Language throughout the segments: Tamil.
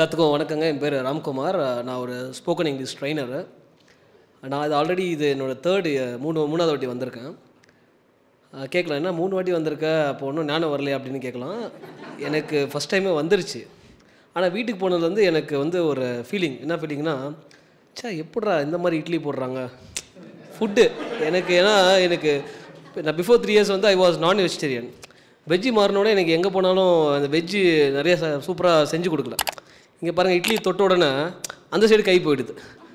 எல்லாத்துக்கும் வணக்கங்க என் பேர் ராம்குமார் நான் ஒரு ஸ்போக்கன் இங்கிலீஷ் ட்ரைனரு நான் இது ஆல்ரெடி இது என்னோடய தேர்டு மூணு மூணாவது வாட்டி வந்திருக்கேன் அஹ் கேட்கலாம் என்ன மூணு வாட்டி வந்திருக்க அப்போ ஒன்றும் ஞானம் வரலையா அப்படின்னு கேட்கலாம் எனக்கு ஃபஸ்ட் டைமே வந்துருச்சு ஆனால் வீட்டுக்கு போனதுலேருந்து எனக்கு வந்து ஒரு ஃபீலிங் என்ன ஃபீலிங்னா ச்சே எப்படிடா இந்த மாதிரி இட்லி போடுறாங்க ஃபுட்டு எனக்கு ஏன்னா எனக்கு நான் பிஃபோர் த்ரீ இயர்ஸ் வந்து ஐ வாஸ் நான் வெஜிடேரியன் வெஜ்ஜி மாறினோட எனக்கு எங்கே போனாலும் அந்த வெஜ்ஜு நிறைய சூப்பராக செஞ்சு கொடுக்கல இங்கே பாருங்கள் இட்லி தொட்ட உடனே அந்த சைடு கை போயிடுது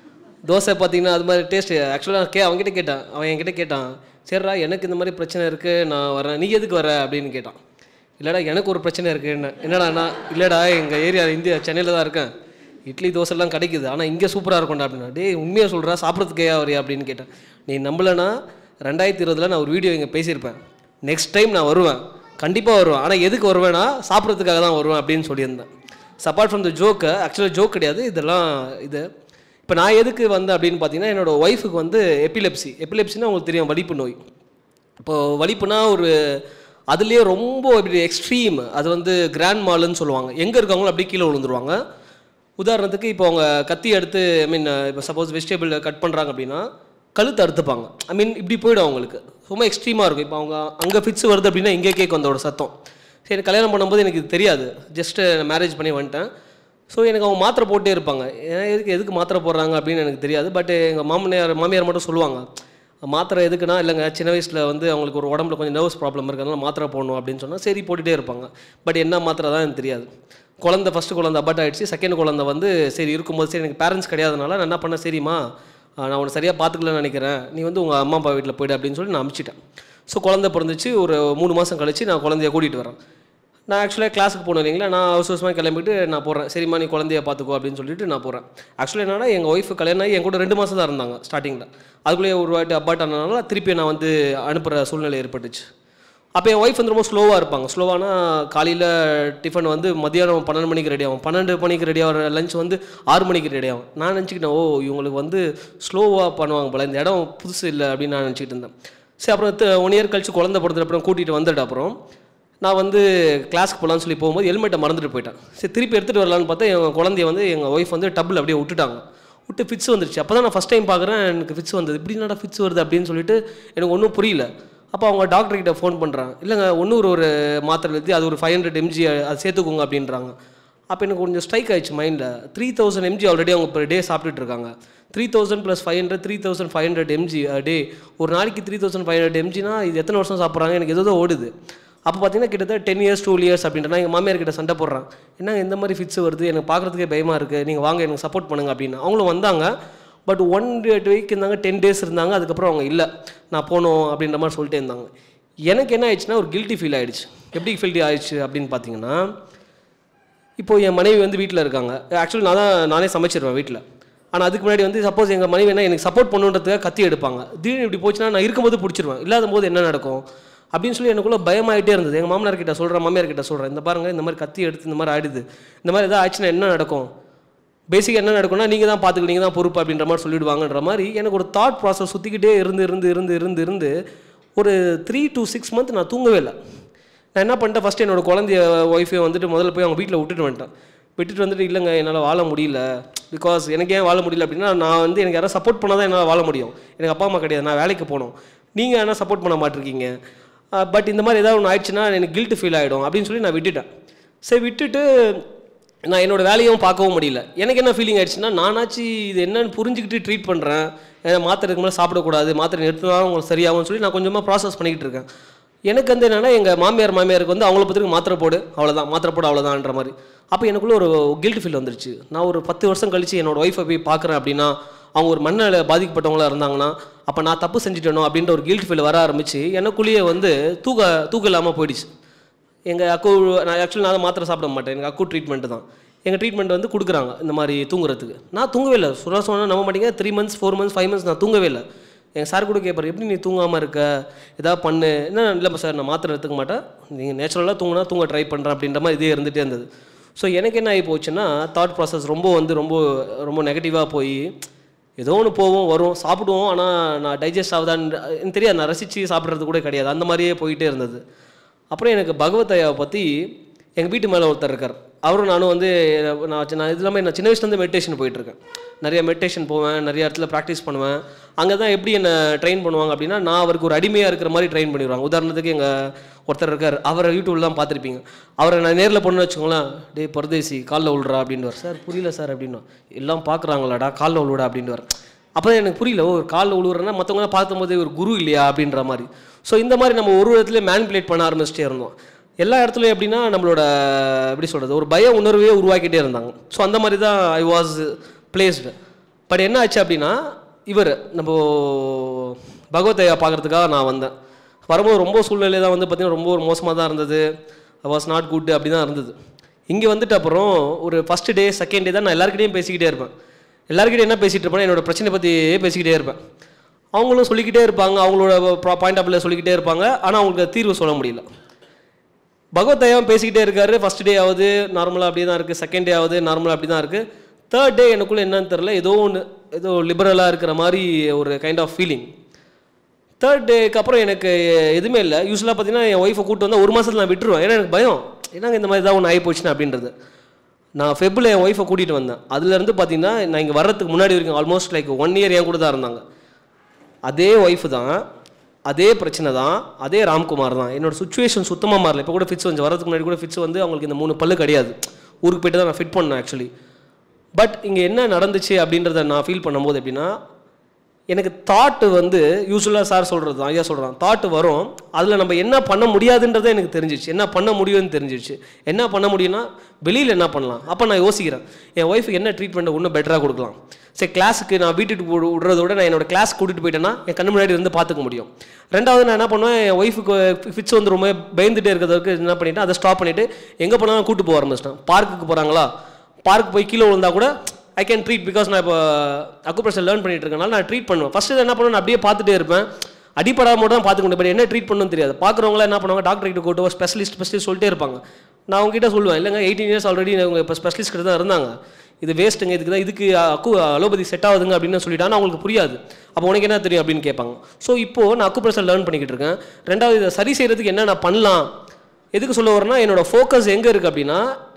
தோசை பார்த்தீங்கன்னா அது மாதிரி டேஸ்ட்டு ஆக்சுவலாக கே அவன்கிட்ட கேட்டான் அவன் என்கிட்ட கேட்டான் சரிடா எனக்கு இந்த மாதிரி பிரச்சனை இருக்குது நான் வரேன் நீ எதுக்கு வர அப்படின்னு கேட்டான் இல்லைடா எனக்கு ஒரு பிரச்சனை இருக்குது என்ன என்னடாண்ணா இல்லைடா எங்கள் ஏரியா இந்தியா சென்னையில் தான் இருக்கேன் இட்லி தோசைலாம் கிடைக்குது ஆனால் இங்கே சூப்பராக இருக்கும்டா அப்படின்னா டேய் உண்மையாக சொல்கிறா சாப்பிட்றதுக்கே வரியா அப்படின்னு கேட்டேன் நீ நம்பலைன்னா ரெண்டாயிரத்தி இருபதில் நான் ஒரு வீடியோ இங்கே பேசியிருப்பேன் நெக்ஸ்ட் டைம் நான் வருவேன் கண்டிப்பாக வருவேன் ஆனால் எதுக்கு வருவேன்னா சாப்பிட்றதுக்காக தான் வருவேன் அப்படின்னு சொல்லியிருந்தேன் அப்பார்ட் ஃப்ரம் த ஜோக்கு ஆக்சுவலாக ஜோக் கிடையாது இதெல்லாம் இது இப்போ நான் எதுக்கு வந்தேன் அப்படின்னு பார்த்தீங்கன்னா என்னோடய ஒய்ஃபுக்கு வந்து எபிலெப்சி எபிலெப்சின்னா உங்களுக்கு தெரியும் வலிப்பு நோய் இப்போது வலிப்புனா ஒரு அதுலேயே ரொம்ப இப்படி எக்ஸ்ட்ரீம் அது வந்து கிராண்ட் மாலுன்னு சொல்லுவாங்க எங்கே இருக்காங்களோ அப்படியே கீழே விழுந்துருவாங்க உதாரணத்துக்கு இப்போ அவங்க கத்தி எடுத்து ஐ மீன் இப்போ சப்போஸ் வெஜிடபிள் கட் பண்ணுறாங்க அப்படின்னா கழுத்து அறுத்துப்பாங்க ஐ மீன் இப்படி போயிடும் அவங்களுக்கு ரொம்ப எக்ஸ்ட்ரீமாக இருக்கும் இப்போ அவங்க அங்கே ஃபிட்ஸ் வருது அப்படின்னா இங்கே கேட்கும் அதோட சத்தம் சரி எனக்கு கல்யாணம் பண்ணும்போது எனக்கு இது தெரியாது ஜஸ்ட்டு மேரேஜ் பண்ணி வந்துட்டேன் ஸோ எனக்கு அவங்க மாத்திரை போட்டே இருப்பாங்க ஏன் எதுக்கு எதுக்கு மாத்திரை போடுறாங்க அப்படின்னு எனக்கு தெரியாது பட் எங்கள் மாமனார் மாமியார் மட்டும் சொல்லுவாங்க மாத்திரை எதுக்குன்னா இல்லைங்க சின்ன வயசில் வந்து அவங்களுக்கு ஒரு உடம்புல கொஞ்சம் நர்வஸ் ப்ராப்ளம் இருக்கிறதுனால மாத்திரை போடணும் அப்படின்னு சொன்னால் சரி போட்டுகிட்டே இருப்பாங்க பட் என்ன மாத்திரை தான் எனக்கு தெரியாது குழந்தை ஃபஸ்ட்டு குழந்தை அபார்ட் ஆகிடுச்சு செகண்ட் குழந்தை வந்து சரி இருக்கும்போது சரி எனக்கு பேரண்ட்ஸ் கிடையாதனால நான் என்ன பண்ண சரிம்மா ஆஹ் நான் உன்னை சரியாக பார்த்துக்கலன்னு நினைக்கிறேன் நீ வந்து உங்கள் அம்மா அப்பா வீட்டில் போயிடு அப்படின்னு சொல்லி நான் அனுப்பிச்சிட்டேன் ஸோ குழந்தை பிறந்துச்சு ஒரு மூணு மாதம் கழிச்சு நான் குழந்தைய கூட்டிகிட்டு வரேன் நான் ஆக்சுவலாக கிளாஸுக்கு போனேன் இல்லைங்களா நான் அவசரமாக கிளம்பிட்டு நான் போகிறேன் சரிம்மா நீ குழந்தைய பார்த்துக்கோ அப்படின்னு சொல்லிட்டு நான் போகிறேன் ஆக்சுவலாக என்னன்னா எங்கள் ஒய்ஃபு கல்யாணம் ஆகி என் கூட ரெண்டு மாதம் தான் இருந்தாங்க ஸ்டார்டிங்கில் அதுக்குள்ளேயே ஒரு வாட்டி அப்பாட் ஆனதுனால திருப்பி நான் வந்து அனுப்புகிற சூழ்நிலை ஏற்பட்டுச்சு அப்போ என் ஒய்ஃப் வந்து ரொம்ப ஸ்லோவாக இருப்பாங்க ஸ்லோவானா காலையில் டிஃபன் வந்து மதியானம் பன்னெண்டு மணிக்கு ரெடி ஆகும் பன்னெண்டு மணிக்கு ரெடி ஆகிற லஞ்ச் வந்து ஆறு மணிக்கு ரெடி ஆகும் நான் நினச்சிக்கிட்டேன் ஓ இவங்களுக்கு வந்து ஸ்லோவாக பண்ணுவாங்க போல இந்த இடம் புதுசு இல்லை அப்படின்னு நான் நினச்சிக்கிட்டு இருந்தேன் சரி அப்புறம் ஒன் இயர் கழிச்சு குழந்தை பிறந்த அப்புறம் கூட்டிகிட்டு வந்துட்டு அப்புறம் நான் வந்து கிளாஸ்க்கு போகலான்னு சொல்லி போகும்போது ஹெல்மெட்டை மறந்துட்டு போயிட்டேன் சரி திருப்பி எடுத்துகிட்டு வரலான்னு பார்த்தா எங்கள் குழந்தைய வந்து எங்கள் ஒய்ஃப் வந்து டபுள் அப்படியே விட்டுட்டாங்க விட்டு ஃபிட்ஸ் வந்துருச்சு அப்போ தான் நான் ஃபஸ்ட் டைம் பார்க்குறேன் எனக்கு ஃபிட்ஸ் வந்தது இப்படி என்னடா ஃபிட்ஸ் வருது அப்படின்னு சொல்லிட்டு எனக்கு ஒன்றும் புரியல அப்போ அவங்க டாக்டர் கிட்ட ஃபோன் பண்ணுறாங்க இல்லைங்க ஒன்று ஒரு மாத்திரை எழுதி அது ஒரு ஃபைவ் ஹண்ட்ரட் எம்ஜி அது சேர்த்துக்கோங்க அப்படின்றாங்க அப்போ எனக்கு கொஞ்சம் ஸ்ட்ரைக் ஆயிடுச்சு மைண்டில் த்ரீ தௌசண்ட் எம்ஜி ஆல்ரெடி அவங்க per டே சாப்பிட்டுட்டு இருக்காங்க three thousand plus five hundred three thousand five hundred mg day ஒரு நாளைக்கு த்ரீ தௌசண்ட் ஃபைவ் ஹண்ட்ரட் எம்ஜினா இது எத்தனை வருஷம் சாப்பிட்றாங்க எனக்கு ஏதோ ஓடுது அப்போ பார்த்தீங்கன்னா கிட்டத்தட்ட டென் இயர்ஸ் டூ இயர்ஸ் அப்படின்றனா எங்கள் மாமியார் கிட்ட சண்டை போடுறான் என்ன இந்த மாதிரி ஃபிட்ஸ் வருது எனக்கு பார்க்குறதுக்கே பயமாக இருக்குது நீங்கள் வாங்க எனக்கு சப்போர்ட் பண்ணுங்க அப்படின்னு அவங்களும் வந்தாங்க பட் ஒன் வீக் இருந்தாங்க டென் டேஸ் இருந்தாங்க அதுக்கப்புறம் அவங்க இல்லை நான் போகணும் அப்படின்ற மாதிரி சொல்லிட்டே இருந்தாங்க எனக்கு என்ன ஆயிடுச்சுன்னா ஒரு கில்ட்டி ஃபீல் ஆயிடுச்சு எப்படி ஃபீல் ஆயிடுச்சு அப்படின்னு பார்த்தீங்கன்னா இப்போ என் மனைவி வந்து வீட்டில் இருக்காங்க ஆக்சுவலி நான் தான் நானே சமைச்சிருவேன் வீட்டில் ஆனால் அதுக்கு முன்னாடி வந்து சப்போஸ் எங்கள் மனைவி என்ன எனக்கு சப்போர்ட் பண்ணுன்றதுக்காக கத்தி எடுப்பாங்க திடீர்னு இப்படி போச்சுன்னா நான் இருக்கும்போது பிடிச்சிருவேன் இல்லாத போது என்ன நடக்கும் அப்படின்னு சொல்லி எனக்குள்ளே பயமாயிட்டே இருந்தது எங்கள் மாமனார் கிட்ட சொல்கிறேன் மாமியார் கிட்ட சொல்கிறேன் இந்த பாருங்க இந்த மாதிரி கத்தி எடுத்து இந்த மாதிரி ஆயிடுது இந்த மாதிரி எதாவது ஆச்சுன்னா என்ன நடக்கும் பேசிக்காக என்ன நடக்கும்னா நீங்கள் தான் பார்த்துக்க நீங்கள் தான் பொறுப்பு அப்படின்ற மாதிரி சொல்லிடுவாங்கன்ற மாதிரி எனக்கு ஒரு தாட் ப்ராசஸ் சுற்றிக்கிட்டே இருந்து இருந்து இருந்து இருந்து இருந்து ஒரு த்ரீ டு சிக்ஸ் மந்த் நான் தூங்கவே இல்லை நான் என்ன பண்ணிட்டேன் ஃபஸ்ட்டு என்னோட குழந்தைய ஒய்ஃபை வந்துட்டு முதல்ல போய் அவங்க வீட்டில் விட்டுட்டு வந்துட்டேன் விட்டுட்டு வந்துட்டு இல்லைங்க என்னால் வாழ முடியல பிகாஸ் எனக்கு ஏன் வாழ முடியல அப்படின்னா நான் வந்து எனக்கு யாராவது சப்போர்ட் பண்ணால் தான் என்னால் வாழ முடியும் எனக்கு அப்பா அம்மா கிடையாது நான் வேலைக்கு போகணும் நீங்கள் என்ன சப்போர்ட் பண்ண மாட்டிருக்கீங்க பட் இந்த மாதிரி ஏதாவது ஒன்று ஆயிடுச்சுன்னா எனக்கு கில்ட் ஃபீல் ஆகிடும் அப்படின்னு சொல்லி நான் விட்டுட்டேன் சரி விட்டுட்டு நான் என்னோட வேலையும் பார்க்கவும் முடியல எனக்கு என்ன ஃபீலிங் ஆயிடுச்சுன்னா நானாச்சு இது என்னன்னு புரிஞ்சுக்கிட்டு ட்ரீட் பண்ணுறேன் மாத்திரை இருக்கு மேலே சாப்பிடக்கூடாது மாத்திரை நிறுத்தினா உங்களுக்கு சரியாகும்னு சொல்லி நான் கொஞ்சமாக ப்ராசஸ் பண்ணிக்கிட்டு இருக்கேன் எனக்கு வந்து என்னென்னா எங்கள் மாமியார் மாமியாருக்கு வந்து அவங்கள பற்றி மாத்திரை போடு அவ்வளோதான் மாத்திரை போடு அவ்வளோதான்ற மாதிரி அப்போ எனக்குள்ளே ஒரு கில்ட் ஃபீல் வந்துருச்சு நான் ஒரு பத்து வருஷம் கழிச்சு என்னோட ஒய்ஃபை போய் பார்க்குறேன் அப்படின்னா அவங்க ஒரு மண்ணில் பாதிக்கப்பட்டவங்களா இருந்தாங்கன்னா அப்போ நான் தப்பு செஞ்சுட்டேனோ அப்படின்ற ஒரு கில்ட் ஃபீல் வர ஆரம்பிச்சு எனக்குள்ளேயே வந்து தூக்க தூக்கம் இல்லாமல் போயிடுச்சு எங்கள் அக்கு நான் ஆக்சுவலி நான் மாத்திரை சாப்பிட மாட்டேன் எனக்கு அக்கு ட்ரீட்மெண்ட் தான் எங்கள் ட்ரீட்மெண்ட் வந்து கொடுக்குறாங்க இந்த மாதிரி தூங்குறதுக்கு நான் தூங்கவே இல்லை சொன்ன சொன்னால் நம்ப மாட்டீங்க three months four months five months நான் தூங்கவே இல்லை எங்கள் சார் கூட கேட்பார் எப்படி நீ தூங்காமல் இருக்க ஏதாவது பண்ணு என்ன இல்லைப்பா சார் நான் மாத்திரை எடுத்துக்க மாட்டேன் நீங்கள் நேச்சுரலாக தூங்கினா தூங்க ட்ரை பண்ணுறேன் அப்படின்ற மாதிரி இதே இருந்துகிட்டே இருந்தது ஸோ எனக்கு என்ன ஆகி போச்சுன்னா தாட் ப்ராசஸ் ரொம்ப வந்து ரொம்ப ரொம்ப நெகட்டிவாக போய் ஏதோ ஒன்று போவோம் வரும் சாப்பிடுவோம் ஆனால் நான் டைஜஸ்ட் ஆகுதான்னு எனக்கு தெரியாது நான் ரசித்து சாப்பிட்றது கூட கிடையாது அந்த மாதிரியே போயிட்டே இருந்தது அப்புறம் எனக்கு பகவத் ஐயாவை பற்றி எங்கள் வீட்டு மேலே ஒருத்தர் இருக்கார் அவரும் நானும் வந்து நான் சின்ன- இது இல்லாமல் நான் சின்ன வயசுலேருந்து மெடிடேஷன் போயிட்டுருக்கேன் நிறைய மெடிடேஷன் போவேன் நிறைய இடத்துல ப்ராக்டிஸ் பண்ணுவேன் அங்கே தான் எப்படி என்னை ட்ரெயின் பண்ணுவாங்க அப்படின்னா நான் அவருக்கு ஒரு அடிமையாக இருக்கிற மாதிரி ட்ரெயின் பண்ணிடுவாங்க உதாரணத்துக்கு எங்கள் ஒருத்தர் இருக்கார் அவரை யூடியூப்ல தான் பார்த்துருப்பீங்க அவரை நான் நேரில் பொண்ணு வச்சுக்கோங்களேன் டே பரதேசி காலில் விழுறா அப்படின்னுவார் சார் புரியல சார் அப்படின்னு எல்லாம் பார்க்குறாங்களாடா காலில் விழுடா அப்படின்னுவார் அப்போ தான் எனக்கு புரியல ஓ ஒரு காலில் விழுவுறேன்னா மற்றவங்க பார்க்கும்போது ஒரு குரு இல்லையா அப்படின்ற மாதிரி ஸோ இந்த மாதிரி நம்ம ஒரு இடத்துல மேனிப்புலேட் பண்ண ஆரம்பிச்சிட்டே இருந்தோம் எல்லா இடத்துலையும் எப்படின்னா நம்மளோட எப்படி சொல்கிறது ஒரு பய உணர்வையே உருவாக்கிட்டே இருந்தாங்க ஸோ அந்த மாதிரி தான் ஐ வாஸ் பிளேஸ்டு பட் என்ன ஆச்சு அப்படின்னா இவர் நம்ம பகவத்தையா பார்க்குறதுக்காக நான் வந்தேன் வரும்போது ரொம்ப சூழ்நிலை தான் வந்து பார்த்திங்கன்னா ரொம்ப ஒரு மோசமாக தான் இருந்தது வாஸ் நாட் குட் அப்படி தான் இருந்தது இங்கே வந்துட்டு அப்புறம் ஒரு ஃபஸ்ட்டு டே செகண்ட் டே தான் நான் எல்லாருக்கிட்டையும் பேசிக்கிட்டே இருப்பேன் எல்லாருக்கிட்டையும் என்ன பேசிகிட்டு இருப்பேன் என்னோட பிரச்சனை பற்றியே பேசிக்கிட்டே இருப்பேன் அவங்களும் சொல்லிக்கிட்டே இருப்பாங்க அவங்களோட பாயிண்ட் ஆஃப் வியூவில் சொல்லிக்கிட்டே இருப்பாங்க ஆனால் அவங்களுக்கு தீர்வு சொல்ல முடியல பகவத் ஐயாவும் பேசிக்கிட்டே இருக்காரு ஃபர்ஸ்ட் டே ஆகுது நார்மலாக அப்படியே தான் இருக்குது செகண்ட் டே ஆகுது நார்மலாக அப்படி தான் இருக்குது தேர்ட் டே எனக்குள்ளே என்னன்னு தெரில ஏதோ ஒன்று ஏதோ லிபரலாக இருக்கிற மாதிரி ஒரு கைண்ட் ஆஃப் ஃபீலிங் தேர்ட் டேக்கு அப்புறம் எனக்கு எதுவுமே இல்லை யூஸ்வலாக பார்த்தீங்கன்னா என் ஒய்ஃபை கூட்டு வந்தால் ஒரு மாதத்தில் நான் விட்டுருவேன் ஏன்னா எனக்கு பயம் என்னங்க இந்த மாதிரி தான் ஒன்று ஆகி போச்சுன்னா அப்படின்றது நான் ஃபெப்பில் என் ஒய்ஃபை கூட்டிகிட்டு வந்தேன் அதுலேருந்து பார்த்தீங்கன்னா நான் இங்கே வர்றதுக்கு முன்னாடி வரைக்கும் ஆல்மோஸ்ட் லைக் ஒன் இயர் என் கூட தான் இருந்தாங்க அதே ஒய்ஃபு தான் அதே பிரச்சனை தான் அதே ராம்குமார் தான் என்னோட சுச்சுவேஷன் சுத்தமாக மாறல இப்போ கூட ஃபிட்ஸ் வந்து வரதுக்கு முன்னாடி கூட ஃபிட்ஸ் வந்து அவங்களுக்கு இந்த மூணு பல்லு கிடையாது ஊருக்கு போயிட்டு தான் நான் ஃபிட் பண்ணேன் ஆக்சுவலி பட் இங்கே என்ன நடந்துச்சு அப்படின்றத நான் ஃபீல் பண்ணும்போது எப்படின்னா எனக்கு தாட்டு வந்து யூஸ்வலாக சார் சொல்கிறது தான் ஐயா சொல்கிறான் தாட்டு வரும் அதில் நம்ம என்ன பண்ண முடியாதுன்றதே எனக்கு தெரிஞ்சிச்சு என்ன பண்ண முடியும்னு தெரிஞ்சிச்சு என்ன பண்ண முடியும்னா வெளியில் என்ன பண்ணலாம் அப்போ நான் யோசிக்கிறேன் என் ஒய்ஃபுக்கு என்ன ட்ரீட்மெண்ட் இன்னும் பெட்டராக கொடுக்கலாம் சரி கிளாஸுக்கு நான் வீட்டுக்கு வி- விடுறத விட நான் என்னோட கிளாஸ் கூட்டிகிட்டு போயிட்டேன்னா என் கண்ணு முன்னாடி இருந்து பார்த்துக்க முடியும் ரெண்டாவது நான் என்ன பண்ணுவேன் என் ஒய்ஃபுக்கு ஃபிட்ஸ் வந்து ரொம்ப பயந்துட்டே இருக்கிறதுக்கு என்ன பண்ணிட்டேன் அதை ஸ்டாப் பண்ணிவிட்டு எங்கே போனாலும் கூட்டு போக ஆரம்பிச்சிட்டேன் பார்க்குக்கு போகிறாங்களா பார்க் போய் கீழே விழுந்தா கூட ஐ கேன் ட்ரீட் பிகாஸ் நான் இப்போ அக்குப்ரெஷர் லேர்ன் பண்ணிட்டு இருக்கனால நான் ட்ரீட் பண்ணுவேன் ஃபஸ்ட்டு என்ன பண்ணுவேன் நான் அப்படியே பார்த்துட்டே இருப்பேன் அடிப்படாம மட்டும் தான் பார்த்துக்கணும் பட் என்ன ட்ரீட் பண்ணணும்னு தெரியாது பார்க்குறவங்களாம் என்ன பண்ணுவாங்க டாக்டர் கிட்ட கூட்டு ஸ்பெஷலிஸ்ட் ஸ்பெஷலிஸ்ட் சொல்லிட்டே இருப்பாங்க நான் அவங்ககிட்ட சொல்லுவேன் இல்லைங்க எயிட்டீன் இயர்ஸ் ஆல்ரெடி அவங்க இப்போ ஸ்பெஷலிஸ்ட் கிட்ட தான் இருந்தாங்க இது வேஸ்ட்டுங்க இதுக்கு தான் இதுக்கு அக்கு அலோபதி செட் ஆகுதுங்க அப்படின்னு சொல்லிட்டாங்கன்னா அவங்களுக்கு புரியாது அப்போ உனக்கு என்ன தெரியும் அப்படின்னு கேட்பாங்க ஸோ இப்போது நான் அக்குப்ரெஷர் லேர்ன் பண்ணிக்கிட்டு இருக்கேன் ரெண்டாவது இதை சரி செய்கிறதுக்கு என்ன நான் பண்ணலாம் எதுக்கு சொல்ல வரேன்னா என்னோட ஃபோக்கஸ் எங்கே இருக்குது அப்படின்னா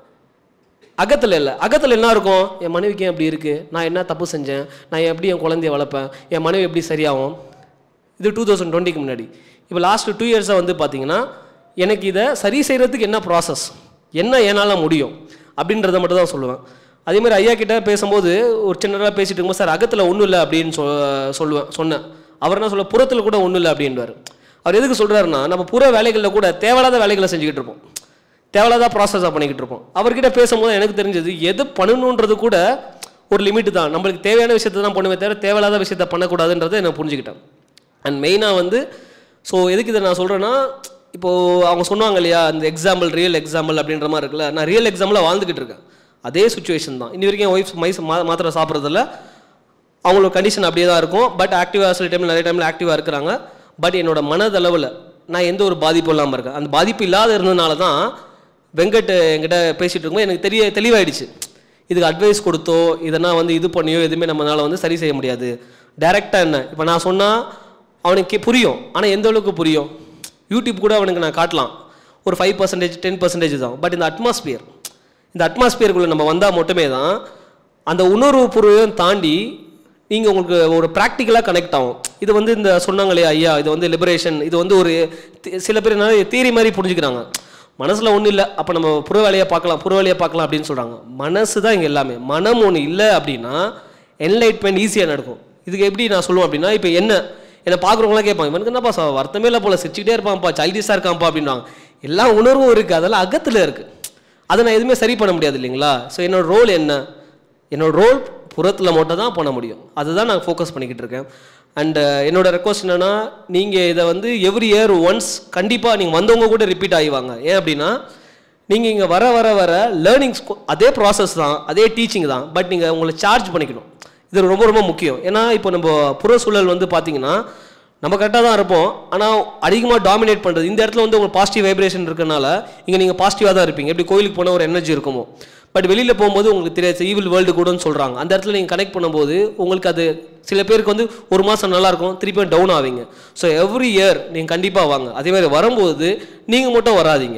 அகத்தில் இல்லை அகத்தில் என்ன இருக்கும் என் மனைவிக்கு ஏன் இப்படி இருக்குது நான் என்ன தப்பு செஞ்சேன் நான் எப்படி என் குழந்தைய வளர்ப்பேன் என் மனைவி எப்படி சரியாகும் இது டூ தௌசண்ட் டுவெண்ட்டிக்கு முன்னாடி இப்போ லாஸ்ட் டூ இயர்ஸாக வந்து பார்த்தீங்கன்னா எனக்கு இதை சரி செய்கிறதுக்கு என்ன ப்ராசஸ் என்ன என்னால் முடியும் அப்படின்றத மட்டும் தான் சொல்லுவேன் அதே மாதிரி ஐயா கிட்ட பேசும்போது ஒரு சின்னதாக பேசிட்டு இருக்கும்போது சார் அகத்தில் ஒன்றும் இல்லை அப்படின்னு சொ சொல்லுவேன் சொன்னேன் அவர் என்ன சொல்ல புறத்தில் கூட ஒன்றும் இல்லை அப்படின்வார் அவர் எதுக்கு சொல்கிறாருன்னா நம்ம புற வேலைகளில் கூட தேவையில்லாத வேலைகளை செஞ்சுக்கிட்டு இருப்போம் தேவையில்லாத ப்ராசஸாக பண்ணிக்கிட்டு இருப்போம் அவர்கிட்ட பேசும்போது எனக்கு தெரிஞ்சது எது பண்ணணுன்றது கூட ஒரு லிமிட் தான் நம்மளுக்கு தேவையான விஷயத்தை தான் பண்ணுவே தவிர தேவையில்லாத விஷயத்த பண்ணக்கூடாதுன்றதை நான் புரிஞ்சுக்கிட்டேன் அண்ட் மெயினாக வந்து ஸோ எதுக்கு இதை நான் சொல்கிறேன்னா இப்போது அவங்க சொன்னாங்க இல்லையா அந்த எக்ஸாம்பிள் ரியல் எக்ஸாம்பிள் அப்படின்ற மாதிரி இருக்குல்ல நான் ரியல் எக்ஸாம்பிளாக வாழ்ந்துக்கிட்டு இருக்கேன் அதே சுச்சுவேஷன் தான் இன்னி வரைக்கும் என் ஒய்ஃப் மைஸ் மா மாத்திரை சாப்பிட்றதில்ல அவங்களோட கண்டிஷன் அப்படியே தான் இருக்கும் பட் ஆக்டிவாக சில டைமில் நிறைய டைமில் ஆக்டிவாக இருக்கிறாங்க பட் என்னோட மனதளவில் நான் எந்த ஒரு பாதிப்பும் இல்லாமல் இருக்கேன் அந்த பாதிப்பு இல்லாத இருந்ததுனால தான் வெங்கட் என்கிட்ட பேசிகிட்டு இருக்கும்போது எனக்கு தெரிய தெளிவாயிடுச்சு இதுக்கு அட்வைஸ் கொடுத்தோ இதனா வந்து இது பண்ணியோ எதுவுமே நம்மளால் வந்து சரி செய்ய முடியாது டேரெக்டாக என்ன இப்போ நான் சொன்னால் அவனுக்கு புரியும் ஆனால் எந்த அளவுக்கு புரியும் யூடியூப் கூட அவனுக்கு நான் காட்டலாம் ஒரு ஃபைவ் பர்சன்டேஜ் டென் பர்சன்டேஜ் தான் பட் இந்த அட்மாஸ்பியர் இந்த அட்மாஸ்பியருக்குள்ளே நம்ம வந்தால் மட்டுமே தான் அந்த உணர்வு பூர்வம் தாண்டி நீங்கள் உங்களுக்கு ஒரு ப்ராக்டிக்கலாக கனெக்ட் ஆகும் இது வந்து இந்த சொன்னாங்க இல்லையா ஐயா இது வந்து லிபரேஷன் இது வந்து ஒரு தி- சில பேர் என்ன தீரி மாதிரி புரிஞ்சுக்கிறாங்க மனசில் ஒன்றும் இல்லை அப்போ நம்ம புற வேலையை பார்க்கலாம் புற வேலையை பார்க்கலாம் அப்படின்னு சொல்கிறாங்க மனசு தான் இங்கே எல்லாமே மனம் ஒன்று இல்லை அப்படின்னா என்லைட்மெண்ட் ஈஸியாக நடக்கும் இதுக்கு எப்படி நான் சொல்லுவேன் அப்படின்னா இப்போ என்ன என்னை பார்க்குறவங்களாம் கேட்பாங்க இவனுக்கு என்னப்பா ச- வருத்தமே இல்லை போல சிரிச்சுக்கிட்டே இருப்பான்ப்பா சைல்டிஷாக இருக்கான்ப்பா அப்படின்வாங்க எல்லா உணர்வும் இருக்குது அதெல்லாம் அகத்தில் இருக்குது அதை நான் எதுவுமே சரி பண்ண முடியாது இல்லைங்களா ஸோ என்னோட ரோல் என்ன என்னோட ரோல் புறத்தில் மட்டும் தான் பண்ண முடியும் அதுதான் நான் ஃபோக்கஸ் பண்ணிக்கிட்டு இருக்கேன் அண்ட் என்னோட ரெக்வஸ்ட் என்னன்னா நீங்கள் இதை வந்து எவ்ரி இயர் ஒன்ஸ் கண்டிப்பாக நீங்கள் வந்தவங்க கூட ரிப்பீட் ஆகிவாங்க ஏன் அப்படின்னா நீங்கள் இங்கே வர வர வர லேர்னிங்ஸ் அதே ப்ராசஸ் தான் அதே டீச்சிங் தான் பட் நீங்கள் உங்களை சார்ஜ் பண்ணிக்கணும் இது ரொம்ப ரொம்ப முக்கியம் ஏன்னா இப்போ நம்ம புற சூழல் வந்து பார்த்தீங்கன்னா நம்ம கரெக்டாக தான் இருப்போம் ஆனால் அதிகமாக டாமினேட் பண்ணுறது இந்த இடத்துல வந்து உங்களுக்கு பாசிட்டிவ் வைப்ரேஷன் இருக்கனால இங்கே நீங்கள் பாசிட்டிவாக தான் இருப்பீங்க எப்படி கோயிலுக்கு போனால் ஒரு எனர்ஜி இருக்குமோ பட் வெளியில் போகும்போது உங்களுக்கு தெரியாது ஈவில் வேர்ல்டு கூடன்னு சொல்கிறாங்க அந்த இடத்துல நீங்கள் கனெக்ட் பண்ணும்போது உங்களுக்கு அது சில பேருக்கு வந்து ஒரு மாதம் நல்லா இருக்கும் திருப்பியும் டவுன் ஆவீங்க ஸோ எவ்ரி இயர் நீங்கள் கண்டிப்பாக வாங்க அதே மாதிரி வரும்போது நீங்கள் மட்டும் வராதீங்க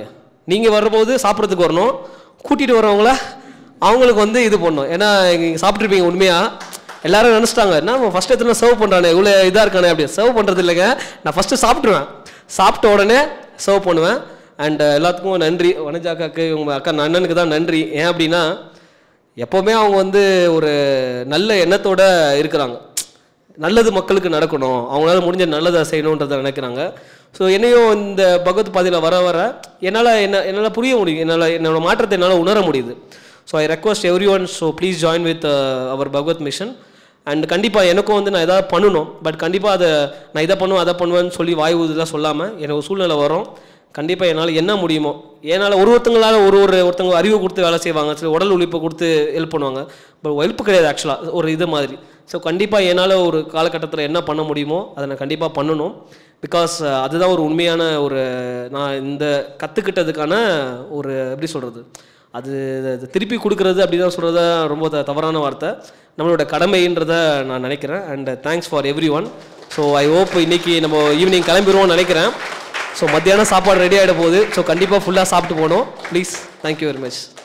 நீங்கள் வரும்போது சாப்பிட்றதுக்கு வரணும் கூட்டிகிட்டு வரவங்கள அவங்களுக்கு வந்து இது பண்ணணும் ஏன்னா நீங்கள் சாப்பிட்ருப்பீங்க உண்மையாக எல்லாரும் நினச்சிட்டாங்க என்ன ஃபஸ்ட் எத்தனை சர்வ் பண்ணுறானே இவ்வளோ இதாக இருக்கானே அப்படி சர்வ் பண்ணுறது இல்லைங்க நான் ஃபஸ்ட்டு சாப்பிட்ருவேன் சாப்பிட்ட உடனே சர்வ் பண்ணுவேன் அண்ட் எல்லாத்துக்கும் நன்றி வனஜாக்காக்கு உங்கள் அக்கா அண்ணனுக்கு தான் நன்றி ஏன் அப்படின்னா எப்போவுமே அவங்க வந்து ஒரு நல்ல எண்ணத்தோட இருக்கிறாங்க நல்லது மக்களுக்கு நடக்கணும் அவங்களால முடிஞ்ச நல்லதை செய்யணுன்றதை நினைக்கிறாங்க ஸோ என்னையும் இந்த பகவத் பாதையில் வர வர என்னால் என்ன என்னால் புரிய முடியும் என்னால் என்னோட மாற்றத்தை என்னால் உணர முடியுது so I request every one so please join with our Bhagavad mission and கண்டிப்பாக எனக்கும் வந்து நான் எதாவது பண்ணணும் பட் கண்டிப்பாக அதை நான் இதை பண்ணுவேன் அதை பண்ணுவேன்னு சொல்லி வாய் ஊதுலாம் சொல்லாமல் எனக்கு ஒரு சூழ்நிலை வரும் கண்டிப்பாக என்னால் என்ன முடியுமோ என்னால் ஒரு ஒருத்தங்களால் ஒரு ஒரு ஒருத்தவங்க அறிவு கொடுத்து வேலை செய்வாங்க சில உடல் உழைப்பு கொடுத்து ஹெல்ப் பண்ணுவாங்க பட் ஹெல்ப் கிடையாது ஆக்சுவலாக ஒரு இது மாதிரி ஸோ கண்டிப்பாக என்னால் ஒரு காலகட்டத்தில் என்ன பண்ண முடியுமோ அதை நான் கண்டிப்பாக பண்ணணும் பிகாஸ் அதுதான் ஒரு உண்மையான ஒரு நான் இந்த கற்றுக்கிட்டதுக்கான ஒரு எப்படி சொல்கிறது அது அது திருப்பி கொடுக்குறது அப்படின்னு சொல்கிறத ரொம்ப த- தவறான வார்த்தை நம்மளோட கடமைன்றத நான் நினைக்கிறேன் and thanks for every one so I hope இன்னைக்கு நம்ம ஈவினிங் கிளம்பிடுவோம்னு நினைக்கிறேன் ஸோ மத்தியானம் சாப்பாடு ரெடி ஆகிட போகுது ஸோ கண்டிப்பாக ஃபுல்லாக சாப்பிட்டு போகணும் ப்ளீஸ் தேங்க்யூ வெரி மச்